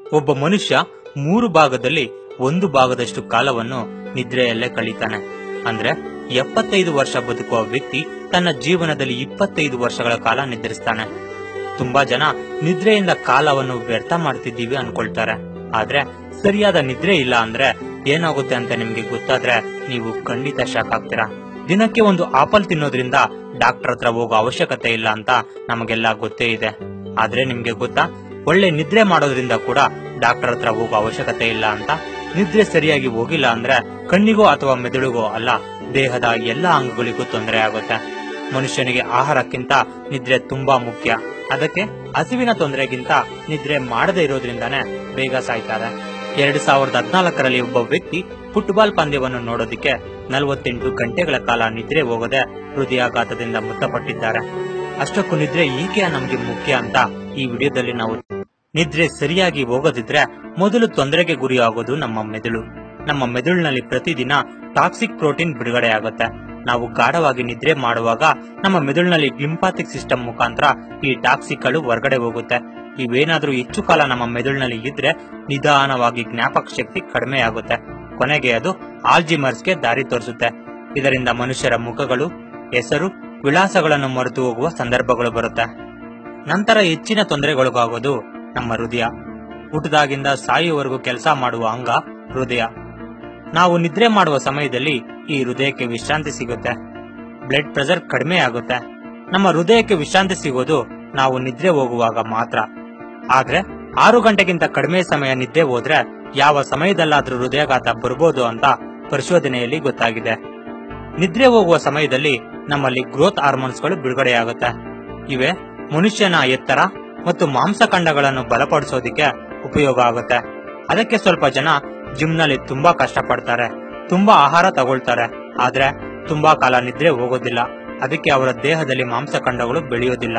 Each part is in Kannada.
ಒಬ್ಬ ಮನುಷ್ಯ ಮೂರು ಭಾಗದಲ್ಲಿ ಒಂದು ಭಾಗದಷ್ಟು ಕಾಲವನ್ನು ನಿದ್ರೆಯಲ್ಲೇ ಕಳೀತಾನೆ ಅಂದ್ರೆ ಎಪ್ಪತ್ತೈದು ವರ್ಷ ಬದುಕುವ ವ್ಯಕ್ತಿ ತನ್ನ ಜೀವನದಲ್ಲಿ ಇಪ್ಪತ್ತೈದು ವರ್ಷಗಳ ಕಾಲ ನಿದ್ರಿಸ್ತಾನೆ ತುಂಬಾ ಜನ ನಿದ್ರೆಯಿಂದ ಕಾಲವನ್ನು ವ್ಯರ್ಥ ಮಾಡ್ತಿದ್ದೀವಿ ಅನ್ಕೊಳ್ತಾರೆ ಆದ್ರೆ ಸರಿಯಾದ ನಿದ್ರೆ ಇಲ್ಲ ಅಂದ್ರೆ ಏನಾಗುತ್ತೆ ಅಂತ ನಿಮ್ಗೆ ಗೊತ್ತಾದ್ರೆ ನೀವು ಖಂಡಿತ ಶಾಕ್ ಆಗ್ತೀರಾ ದಿನಕ್ಕೆ ಒಂದು ಆಪಲ್ ತಿನ್ನೋದ್ರಿಂದ ಡಾಕ್ಟರ್ ಹತ್ರ ಹೋಗೋ ಅವಶ್ಯಕತೆ ಇಲ್ಲ ಅಂತ ನಮಗೆಲ್ಲ ಗೊತ್ತೇ ಇದೆ ಆದ್ರೆ ನಿಮ್ಗೆ ಗೊತ್ತಾ ಒಳ್ಳೆ ನಿದ್ರೆ ಮಾಡೋದ್ರಿಂದ ಕೂಡ ಡಾಕ್ಟರ್ ಹತ್ರ ಹೋಗೋ ಅವಶ್ಯಕತೆ ಇಲ್ಲ ಅಂತ ನಿದ್ರೆ ಸರಿಯಾಗಿ ಹೋಗಿಲ್ಲ ಅಂದ್ರೆ ಕಣ್ಣಿಗೋ ಅಥವಾ ಮೆದುಳಿಗೋ ಅಲ್ಲ ದೇಹದ ಎಲ್ಲಾ ಅಂಗಗಳಿಗೂ ತೊಂದರೆ ಆಗುತ್ತೆ ಮನುಷ್ಯನಿಗೆ ಆಹಾರಕ್ಕಿಂತ ನಿದ್ರೆ ತುಂಬಾ ಮುಖ್ಯ ಅದಕ್ಕೆ ಹಸಿವಿನ ತೊಂದರೆಗಿಂತ ನಿದ್ರೆ ಮಾಡದೇ ಇರೋದ್ರಿಂದಾನೇ ಬೇಗ ಸಾಯ್ತಾರೆ ಎರಡ್ ಸಾವಿರದ ಹದಿನಾಲ್ಕರಲ್ಲಿ ಒಬ್ಬ ವ್ಯಕ್ತಿ ಫುಟ್ಬಾಲ್ ಪಂದ್ಯವನ್ನು ನೋಡೋದಿಕ್ಕೆ ನಲವತ್ತೆಂಟು ಗಂಟೆಗಳ ಕಾಲ ನಿದ್ರೆ ಹೋಗದೆ ಹೃದಯಾಘಾತದಿಂದ ಮೃತಪಟ್ಟಿದ್ದಾರೆ ಅಷ್ಟಕ್ಕೂ ನಿದ್ರೆ ಈಕೆ ನಮ್ಗೆ ಮುಖ್ಯ ಅಂತ ಈ ವಿಡಿಯೋದಲ್ಲಿ ನಾವು ನಿದ್ರೆ ಸರಿಯಾಗಿ ಹೋಗದಿದ್ರೆ ಮೊದಲು ತೊಂದರೆಗೆ ಗುರಿಯಾಗೋದು ನಮ್ಮ ಮೆದುಳು ನಮ್ಮ ಮೆದುಳಿನಲ್ಲಿ ಪ್ರತಿದಿನ ಟಾಕ್ಸಿಕ್ ಪ್ರೋಟೀನ್ ಬಿಡುಗಡೆ ಆಗುತ್ತೆ ನಾವು ಗಾಢವಾಗಿ ನಿದ್ರೆ ಮಾಡುವಾಗ ನಮ್ಮ ಮೆದುಳಿನಲ್ಲಿ ಲಿಂಪಾಥಿಕ್ ಸಿಸ್ಟಮ್ ಮುಖಾಂತರ ಈ ಟಾಕ್ಸಿಕ್ ಗಳು ಹೊರಗಡೆ ಹೋಗುತ್ತೆ ಇವೇನಾದ್ರೂ ಹೆಚ್ಚು ಕಾಲ ನಮ್ಮ ಮೆದುಳಿನಲ್ಲಿ ಇದ್ರೆ ನಿಧಾನವಾಗಿ ಜ್ಞಾಪಕ ಶಕ್ತಿ ಕಡಿಮೆ ಆಗುತ್ತೆ ಕೊನೆಗೆ ಅದು ಆಲ್ಜಿಮರ್ಸ್ಗೆ ದಾರಿ ತೋರಿಸುತ್ತೆ ಇದರಿಂದ ಮನುಷ್ಯರ ಮುಖಗಳು ಹೆಸರು ವಿಳಾಸಗಳನ್ನು ಮರೆತು ಹೋಗುವ ಸಂದರ್ಭಗಳು ಬರುತ್ತೆ ನಂತರ ಹೆಚ್ಚಿನ ತೊಂದರೆಗೊಳಗಾಗೋದು ನಮ್ಮ ಹೃದಯ ಹುಟ್ಟದಾಗಿಂದ ಸಾಯುವವರೆಗೂ ಕೆಲಸ ಮಾಡುವ ಅಂಗ ಹೃದಯ ನಾವು ನಿದ್ರೆ ಮಾಡುವ ಸಮಯದಲ್ಲಿ ಈ ಹೃದಯಕ್ಕೆ ವಿಶ್ರಾಂತಿ ಸಿಗುತ್ತೆ ಬ್ಲಡ್ ಪ್ರೆಷರ್ ಕಡಿಮೆ ಆಗುತ್ತೆ ನಮ್ಮ ಹೃದಯಕ್ಕೆ ವಿಶ್ರಾಂತಿ ಸಿಗೋದು ನಾವು ನಿದ್ರೆ ಹೋಗುವಾಗ ಮಾತ್ರ ಆದ್ರೆ ಆರು ಗಂಟೆಗಿಂತ ಕಡಿಮೆ ಸಮಯ ನಿದ್ದೆ ಹೋದ್ರೆ ಯಾವ ಸಮಯದಲ್ಲಾದ್ರೂ ಹೃದಯಾಘಾತ ಬರ್ಬೋದು ಅಂತ ಪರಿಶೋಧನೆಯಲ್ಲಿ ಗೊತ್ತಾಗಿದೆ ನಿದ್ರೆ ಹೋಗುವ ಸಮಯದಲ್ಲಿ ನಮ್ಮಲ್ಲಿ ಗ್ರೋತ್ ಹಾರ್ಮೋನ್ಸ್ಗಳು ಬಿಡುಗಡೆಯಾಗುತ್ತೆ ಇವೆ ಮನುಷ್ಯನ ಎತ್ತರ ಮತ್ತು ಮಾಂಸಖಂಡಗಳನ್ನು ಬಲಪಡಿಸೋದಿಕ್ಕೆ ಉಪಯೋಗ ಆಗುತ್ತೆ ಅದಕ್ಕೆ ಸ್ವಲ್ಪ ಜನ ಜಿಮ್ ನಲ್ಲಿ ತುಂಬಾ ಕಷ್ಟಪಡ್ತಾರೆ ತುಂಬಾ ಆಹಾರ ತಗೊಳ್ತಾರೆ ಆದ್ರೆ ತುಂಬಾ ಕಾಲ ನಿದ್ರೆ ಹೋಗೋದಿಲ್ಲ ಅದಕ್ಕೆ ಅವರ ದೇಹದಲ್ಲಿ ಮಾಂಸಖಂಡಗಳು ಬೆಳೆಯೋದಿಲ್ಲ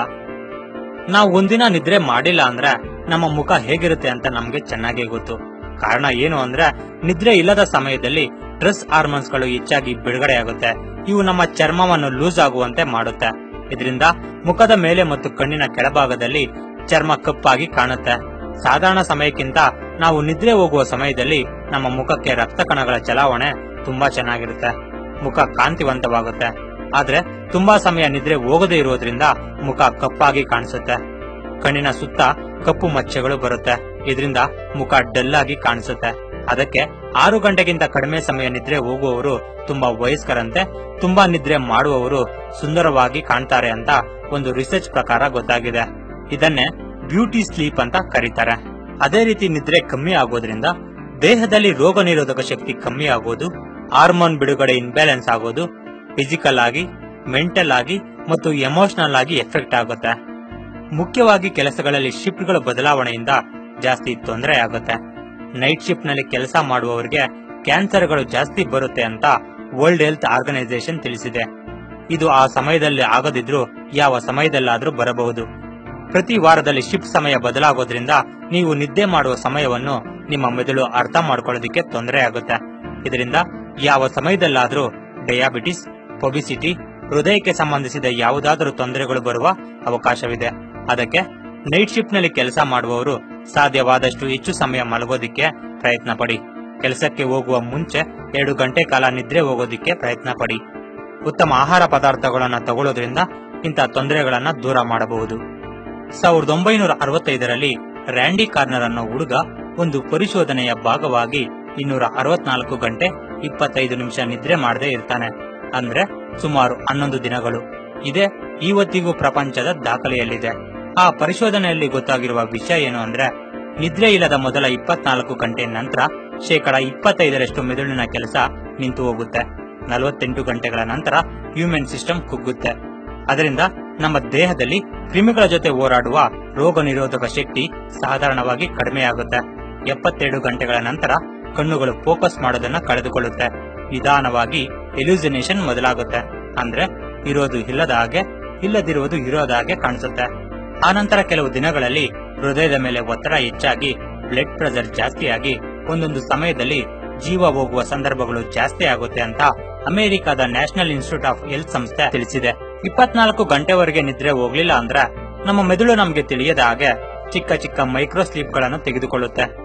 ನಾವು ಒಂದಿನ ನಿದ್ರೆ ಮಾಡಿಲ್ಲ ಅಂದ್ರೆ ನಮ್ಮ ಮುಖ ಹೇಗಿರುತ್ತೆ ಅಂತ ನಮ್ಗೆ ಚೆನ್ನಾಗೇ ಗೊತ್ತು ಕಾರಣ ಏನು ಅಂದ್ರೆ ನಿದ್ರೆ ಇಲ್ಲದ ಸಮಯದಲ್ಲಿ ಸ್ಟ್ರೆಸ್ ಹಾರ್ಮೋನ್ಸ್ ಗಳು ಹೆಚ್ಚಾಗಿ ಬಿಡುಗಡೆಯಾಗುತ್ತೆ ಇವು ನಮ್ಮ ಚರ್ಮವನ್ನು ಲೂಸ್ ಆಗುವಂತೆ ಮಾಡುತ್ತೆ ಇದರಿಂದ ಮುಖದ ಮೇಲೆ ಮತ್ತು ಕಣ್ಣಿನ ಕೆಳಭಾಗದಲ್ಲಿ ಚರ್ಮ ಕಪ್ಪಾಗಿ ಕಾಣುತ್ತೆ ಸಾಧಾರಣ ಸಮಯಕ್ಕಿಂತ ನಾವು ನಿದ್ರೆ ಹೋಗುವ ಸಮಯದಲ್ಲಿ ನಮ್ಮ ಮುಖಕ್ಕೆ ರಕ್ತ ಕಣಗಳ ಚಲಾವಣೆ ತುಂಬಾ ಚೆನ್ನಾಗಿರುತ್ತೆ ಮುಖ ಕಾಂತಿವಂತವಾಗುತ್ತೆ ಆದ್ರೆ ತುಂಬಾ ಸಮಯ ನಿದ್ರೆ ಹೋಗದೇ ಇರೋದ್ರಿಂದ ಮುಖ ಕಪ್ಪಾಗಿ ಕಾಣಿಸುತ್ತೆ ಕಣ್ಣಿನ ಸುತ್ತ ಕಪ್ಪು ಮಚ್ಚೆಗಳು ಬರುತ್ತೆ ಇದರಿಂದ ಮುಖ ಡಲ್ ಆಗಿ ಕಾಣಿಸುತ್ತೆ ಅದಕ್ಕೆ ಆರು ಗಂಟೆಗಿಂತ ಕಡಿಮೆ ಸಮಯ ನಿದ್ರೆ ಹೋಗುವವರು ತುಂಬಾ ವಯಸ್ಕರಂತೆ ತುಂಬಾ ನಿದ್ರೆ ಮಾಡುವವರು ಸುಂದರವಾಗಿ ಕಾಣ್ತಾರೆ ಅಂತ ಒಂದು ರಿಸರ್ಚ್ ಪ್ರಕಾರ ಗೊತ್ತಾಗಿದೆ ಇದನ್ನೇ ಬ್ಯೂಟಿ ಸ್ಲೀಪ್ ಅಂತ ಕರೀತಾರೆ ಅದೇ ರೀತಿ ನಿದ್ರೆ ಕಮ್ಮಿ ಆಗೋದ್ರಿಂದ ದೇಹದಲ್ಲಿ ರೋಗ ನಿರೋಧಕ ಶಕ್ತಿ ಕಮ್ಮಿ ಆಗೋದು ಹಾರ್ಮೋನ್ ಬಿಡುಗಡೆ ಇನ್ಬ್ಯಾಲೆನ್ಸ್ ಆಗೋದು ಫಿಸಿಕಲ್ ಆಗಿ ಮೆಂಟಲ್ ಆಗಿ ಮತ್ತು ಎಮೋಷನಲ್ ಆಗಿ ಎಫೆಕ್ಟ್ ಆಗುತ್ತೆ ಮುಖ್ಯವಾಗಿ ಕೆಲಸಗಳಲ್ಲಿ ಶಿಫ್ಟ್ಗಳ ಬದಲಾವಣೆಯಿಂದ ಜಾಸ್ತಿ ತೊಂದರೆ ಆಗುತ್ತೆ ನೈಟ್ ಶಿಫ್ಟ್ ನಲ್ಲಿ ಕೆಲಸ ಮಾಡುವವರಿಗೆ ಕ್ಯಾನ್ಸರ್ಗಳು ಜಾಸ್ತಿ ಬರುತ್ತೆ ಅಂತ ವರ್ಲ್ಡ್ ಹೆಲ್ತ್ ಆರ್ಗನೈಸೇಷನ್ ತಿಳಿಸಿದೆ ಇದು ಆ ಸಮಯದಲ್ಲಿ ಆಗದಿದ್ರೂ ಯಾವ ಸಮಯದಲ್ಲಾದ್ರೂ ಬರಬಹುದು ಪ್ರತಿ ವಾರದಲ್ಲಿ ಶಿಫ್ಟ್ ಸಮಯ ಬದಲಾಗೋದ್ರಿಂದ ನೀವು ನಿದ್ದೆ ಮಾಡುವ ಸಮಯವನ್ನು ನಿಮ್ಮ ಮೆದುಳು ಅರ್ಥ ಮಾಡ್ಕೊಳ್ಳೋದಕ್ಕೆ ತೊಂದರೆ ಆಗುತ್ತೆ ಇದರಿಂದ ಯಾವ ಸಮಯದಲ್ಲಾದ್ರೂ ಡಯಾಬಿಟಿಸ್ ಒಬಿಸಿಟಿ ಹೃದಯಕ್ಕೆ ಸಂಬಂಧಿಸಿದ ಯಾವುದಾದರೂ ತೊಂದರೆಗಳು ಬರುವ ಅವಕಾಶವಿದೆ ಅದಕ್ಕೆ ನೈಟ್ ಶಿಫ್ಟ್ ನಲ್ಲಿ ಕೆಲಸ ಮಾಡುವವರು ಸಾಧ್ಯವಾದಷ್ಟು ಹೆಚ್ಚು ಸಮಯ ಮಲಗೋದಿಕ್ಕೆ ಪ್ರಯತ್ನ ಪಡಿ ಕೆಲಸಕ್ಕೆ ಹೋಗುವ ಮುಂಚೆ ಎರಡು ಗಂಟೆ ಕಾಲ ನಿದ್ರೆ ಹೋಗೋದಿಕ್ಕೆ ಪ್ರಯತ್ನ ಪಡಿ ಉತ್ತಮ ಆಹಾರ ಪದಾರ್ಥಗಳನ್ನ ತಗೊಳ್ಳೋದ್ರಿಂದ ಇಂಥ ತೊಂದರೆಗಳನ್ನ ದೂರ ಮಾಡಬಹುದು ಸಾವಿರದ ಒಂಬೈನೂರ ಅರವತ್ತೈದರಲ್ಲಿ ರ್ಯಾಂಡಿ ಕಾರ್ನರ್ ಅನ್ನೋ ಹುಡುಗ ಒಂದು ಪರಿಶೋಧನೆಯ ಭಾಗವಾಗಿ ಇನ್ನೂರ ಅರವತ್ನಾಲ್ಕು ಗಂಟೆ ಇಪ್ಪತ್ತೈದು ನಿಮಿಷ ನಿದ್ರೆ ಮಾಡದೆ ಇರ್ತಾನೆ ಅಂದ್ರೆ ಸುಮಾರು ಹನ್ನೊಂದು ದಿನಗಳು ಇದೇ ಇವತ್ತಿಗೂ ಪ್ರಪಂಚದ ದಾಖಲೆಯಲ್ಲಿದೆ ಆ ಪರಿಶೋಧನೆಯಲ್ಲಿ ಗೊತ್ತಾಗಿರುವ ವಿಷಯ ಏನು ಅಂದ್ರೆ ನಿದ್ರೆ ಇಲ್ಲದ ಮೊದಲ ಇಪ್ಪತ್ನಾಲ್ಕು ಗಂಟೆ ನಂತರ ಶೇಕಡ ಇಪ್ಪತ್ತೈದರಷ್ಟು ಮೆದುಳಿನ ಕೆಲಸ ನಿಂತು ಹೋಗುತ್ತೆ ನಲವತ್ತೆಂಟು ಗಂಟೆಗಳ ನಂತರ ಹ್ಯೂಮನ್ ಸಿಸ್ಟಮ್ ಕುಗ್ಗುತ್ತೆ ಅದರಿಂದ ನಮ್ಮ ದೇಹದಲ್ಲಿ ಕ್ರಿಮಿಗಳ ಜೊತೆ ಹೋರಾಡುವ ರೋಗ ನಿರೋಧಕ ಶಕ್ತಿ ಸಾಧಾರಣವಾಗಿ ಕಡಿಮೆಯಾಗುತ್ತೆ ಎಪ್ಪತ್ತೆರಡು ಗಂಟೆಗಳ ನಂತರ ಕಣ್ಣುಗಳು ಫೋಕಸ್ ಮಾಡೋದನ್ನ ಕಳೆದುಕೊಳ್ಳುತ್ತೆ ನಿಧಾನವಾಗಿ ಎಲ್ಯೂಸಿನೇಷನ್ ಮೊದಲಾಗುತ್ತೆ ಅಂದ್ರೆ ಇರೋದು ಇಲ್ಲದ ಹಾಗೆ ಇಲ್ಲದಿರುವುದು ಇರೋದ ಹಾಗೆ ಕಾಣಿಸುತ್ತೆ ಆನಂತರ ಕೆಲವು ದಿನಗಳಲ್ಲಿ ಹೃದಯದ ಮೇಲೆ ಒತ್ತಡ ಹೆಚ್ಚಾಗಿ ಬ್ಲಡ್ ಪ್ರೆಷರ್ ಜಾಸ್ತಿಯಾಗಿ ಒಂದೊಂದು ಸಮಯದಲ್ಲಿ ಜೀವ ಹೋಗುವ ಸಂದರ್ಭಗಳು ಜಾಸ್ತಿ ಆಗುತ್ತೆ ಅಂತ ಅಮೆರಿಕದ ನ್ಯಾಷನಲ್ ಇನ್ಸ್ಟಿಟ್ಯೂಟ್ ಆಫ್ ಹೆಲ್ತ್ ಸಂಸ್ಥೆ ತಿಳಿಸಿದೆ ಇಪ್ಪತ್ನಾಲ್ಕು ಗಂಟೆವರೆಗೆ ನಿದ್ರೆ ಹೋಗ್ಲಿಲ್ಲ ಅಂದ್ರೆ ನಮ್ಮ ಮೆದುಳು ನಮ್ಗೆ ತಿಳಿಯದ ಹಾಗೆ ಚಿಕ್ಕ ಚಿಕ್ಕ ಮೈಕ್ರೋ ಸ್ಲೀಪ್ ಗಳನ್ನು ತೆಗೆದುಕೊಳ್ಳುತ್ತೆ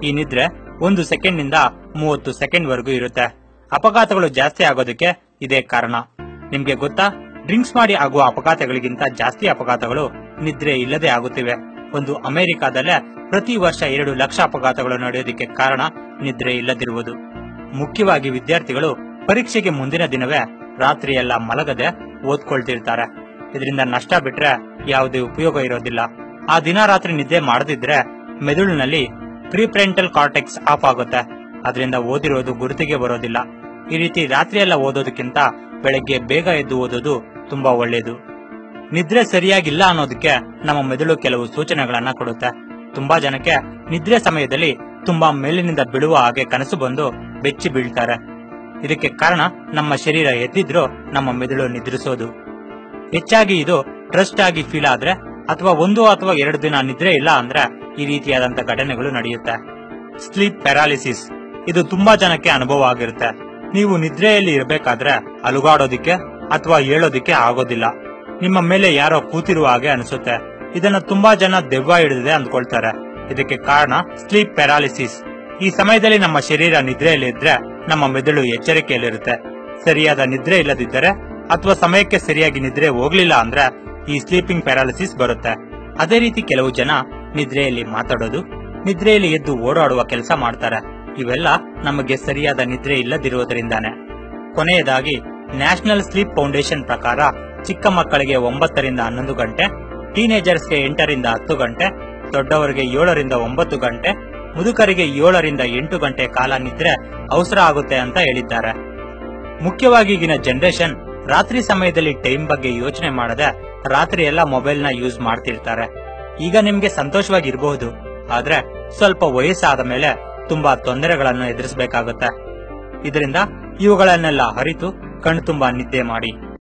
ಈ ನಿದ್ರೆ ಒಂದು ಸೆಕೆಂಡ್ ನಿಂದ ಮೂವತ್ತು ಸೆಕೆಂಡ್ ವರೆಗೂ ಇರುತ್ತೆ ಅಪಘಾತಗಳು ಜಾಸ್ತಿ ಆಗೋದಕ್ಕೆ ಇದೇ ಕಾರಣ ನಿಮ್ಗೆ ಗೊತ್ತಾ ಡ್ರಿಂಕ್ಸ್ ಮಾಡಿ ಆಗುವ ಅಪಘಾತಗಳಿಗಿಂತ ಜಾಸ್ತಿ ಅಪಘಾತಗಳು ನಿದ್ರೆ ಇಲ್ಲದೆ ಆಗುತ್ತಿವೆ ಒಂದು ಅಮೆರಿಕಾದಲ್ಲೇ ಪ್ರತಿ ವರ್ಷ ಎರಡು ಲಕ್ಷ ಅಪಘಾತಗಳು ನಡೆಯೋದಕ್ಕೆ ಕಾರಣ ನಿದ್ರೆ ಇಲ್ಲದಿರುವುದು ಮುಖ್ಯವಾಗಿ ವಿದ್ಯಾರ್ಥಿಗಳು ಪರೀಕ್ಷೆಗೆ ಮುಂದಿನ ದಿನವೇ ರಾತ್ರಿ ಎಲ್ಲ ಮಲಗದೆ ಓದ್ಕೊಳ್ತಿರ್ತಾರೆ ಇದರಿಂದ ನಷ್ಟ ಬಿಟ್ರೆ ಯಾವುದೇ ಉಪಯೋಗ ಇರೋದಿಲ್ಲ ಆ ದಿನ ರಾತ್ರಿ ನಿದ್ದೆ ಮಾಡದಿದ್ರೆ ಮೆದುಳಿನಲ್ಲಿ ಪ್ರಿಪ್ರೆಂಟಲ್ ಕಾರ್ಟೆಕ್ಸ್ ಆಫ್ ಆಗುತ್ತೆ ಅದರಿಂದ ಓದಿರೋದು ಗುರುತಿಗೆ ಬರೋದಿಲ್ಲ ಈ ರೀತಿ ರಾತ್ರಿ ಎಲ್ಲ ಓದೋದಕ್ಕಿಂತ ಬೆಳಗ್ಗೆ ಬೇಗ ಎದ್ದು ಓದೋದು ತುಂಬಾ ಒಳ್ಳೆಯದು ನಿದ್ರೆ ಸರಿಯಾಗಿಲ್ಲ ಅನ್ನೋದಕ್ಕೆ ನಮ್ಮ ಮೆದುಳು ಕೆಲವು ಸೂಚನೆಗಳನ್ನ ಕೊಡುತ್ತೆ ತುಂಬಾ ಜನಕ್ಕೆ ನಿದ್ರೆ ಸಮಯದಲ್ಲಿ ತುಂಬಾ ಮೇಲಿನಿಂದ ಬೀಳುವ ಹಾಗೆ ಕನಸು ಬಂದು ಬೆಚ್ಚಿ ಬೀಳ್ತಾರೆ ಇದಕ್ಕೆ ಕಾರಣ ನಮ್ಮ ಶರೀರ ಎದ್ದಿದ್ರೂ ನಮ್ಮ ಮೆದುಳು ನಿದ್ರಿಸೋದು ಹೆಚ್ಚಾಗಿ ಇದು ಟ್ರಸ್ಟ್ ಆಗಿ ಫೀಲ್ ಆದ್ರೆ ಅಥವಾ ಒಂದು ಅಥವಾ ಎರಡು ದಿನ ನಿದ್ರೆ ಇಲ್ಲ ಅಂದ್ರೆ ಈ ರೀತಿಯಾದಂತ ಘಟನೆಗಳು ನಡೆಯುತ್ತೆ ಸ್ಲೀಪ್ ಪ್ಯಾರಾಲಿಸಿಸ್ ಇದು ತುಂಬಾ ಜನಕ್ಕೆ ಅನುಭವ ಆಗಿರುತ್ತೆ ನೀವು ನಿದ್ರೆಯಲ್ಲಿ ಇರಬೇಕಾದ್ರೆ ಅಲುಗಾಡೋದಿಕ್ಕೆ ಅಥವಾ ಹೇಳೋದಿಕ್ಕೆ ಆಗೋದಿಲ್ಲ ನಿಮ್ಮ ಮೇಲೆ ಯಾರೋ ಕೂತಿರುವ ಹಾಗೆ ಅನಿಸುತ್ತೆ ಇದನ್ನ ತುಂಬಾ ಜನ ದೆವ್ವ ಹಿಡಿದಿದೆ ಅಂದ್ಕೊಳ್ತಾರೆ ಇದಕ್ಕೆ ಕಾರಣ ಸ್ಲೀಪ್ ಪ್ಯಾರಾಲಿಸಿಸ್ ಈ ಸಮಯದಲ್ಲಿ ನಮ್ಮ ಶರೀರ ನಿದ್ರೆಯಲ್ಲಿ ಇದ್ರೆ ನಮ್ಮ ಮೆದುಳು ಎಚ್ಚರಿಕೆಯಲ್ಲಿರುತ್ತೆ ಸರಿಯಾದ ನಿದ್ರೆ ಇಲ್ಲದಿದ್ದರೆ ಅಥವಾ ಸಮಯಕ್ಕೆ ಸರಿಯಾಗಿ ನಿದ್ರೆ ಹೋಗ್ಲಿಲ್ಲ ಅಂದ್ರೆ ಈ ಸ್ಲೀಪಿಂಗ್ ಪ್ಯಾರಾಲಿಸಿಸ್ ಬರುತ್ತೆ ಅದೇ ರೀತಿ ಕೆಲವು ಜನ ನಿದ್ರೆಯಲ್ಲಿ ಮಾತಾಡೋದು ನಿದ್ರೆಯಲ್ಲಿ ಎದ್ದು ಓಡಾಡುವ ಕೆಲಸ ಮಾಡ್ತಾರೆ ಇವೆಲ್ಲ ನಮಗೆ ಸರಿಯಾದ ನಿದ್ರೆ ಇಲ್ಲದಿರುವುದರಿಂದಾನೆ ಕೊನೆಯದಾಗಿ ನ್ಯಾಷನಲ್ ಸ್ಲೀಪ್ ಫೌಂಡೇಶನ್ ಪ್ರಕಾರ ಚಿಕ್ಕ ಮಕ್ಕಳಿಗೆ ಒಂಬತ್ತರಿಂದ ಹನ್ನೊಂದು ಗಂಟೆ ಟೀನೇಜರ್ಸ್ಗೆ ಎಂಟರಿಂದ ಹತ್ತು ಗಂಟೆ ದೊಡ್ಡವರಿಗೆ ಏಳರಿಂದ ಒಂಬತ್ತು ಗಂಟೆ ಮುದುಕರಿಗೆ ಏಳರಿಂದ ಎಂಟು ಗಂಟೆ ಕಾಲ ನಿದ್ರೆ ಅವಸರ ಆಗುತ್ತೆ ಅಂತ ಹೇಳಿದ್ದಾರೆ ಮುಖ್ಯವಾಗಿ ಈಗಿನ ಜನರೇಷನ್ ರಾತ್ರಿ ಸಮಯದಲ್ಲಿ ಟೈಮ್ ಬಗ್ಗೆ ಯೋಚನೆ ಮಾಡದೆ ರಾತ್ರಿ ಎಲ್ಲ ಮೊಬೈಲ್ ನ ಯೂಸ್ ಮಾಡ್ತಿರ್ತಾರೆ ಈಗ ನಿಮ್ಗೆ ಸಂತೋಷವಾಗಿರಬಹುದು ಆದ್ರೆ ಸ್ವಲ್ಪ ವಯಸ್ಸಾದ ಮೇಲೆ ತುಂಬಾ ತೊಂದರೆಗಳನ್ನು ಎದುರಿಸಬೇಕಾಗುತ್ತೆ ಇದರಿಂದ ಇವುಗಳನ್ನೆಲ್ಲ ಅರಿತು ಕಣ್ತುಂಬಾ ನಿದ್ದೆ ಮಾಡಿ